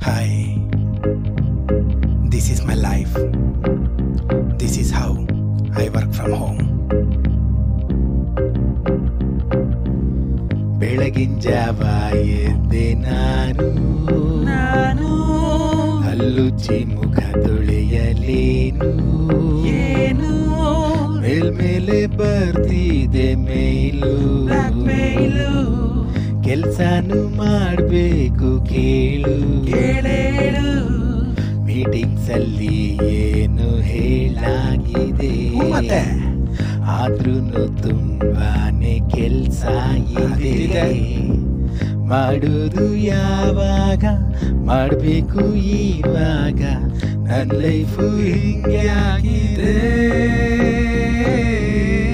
Hi, this is my life. This is how I work from home. ಬೆಳಗಿನ ಜಾವ ಎದ್ದೆ ನಾನು ನಾನು ಹಲ್ಲುಚ್ಚಿ ಮುಖ ತೊಳೆಯಲೇನು ಏನು ಮೇಲ್ಮೇಲೆ ಬರ್ತಿದೆ ಮೇಲು ಬ್ಲಾಕ್ ಮೇಲು ಕೆಲ್ಸಾನು ಮಾಡ್ಬೇಕು ಕೇಳು ಕೇಳೇಳು ಮೀಟಿಂಗ್ಸ್ ಅಲ್ಲಿ ಏನು ಹೇಳಾಗಿದೆ ಹ್ಞೂ ಮತ್ತೆ? ಆದ್ರೂ ತುಂಬಾನೇ ಕೆಲ್ಸ ಇದೆ ಇದೆ. ಮಾಡುದು ಯಾವಾಗ ಮಾಡ್ಬೇಕು ಇವಾಗ ನನ್ನ ಲೈಫು ಹಿಂಗೆ ಆಗಿದೆ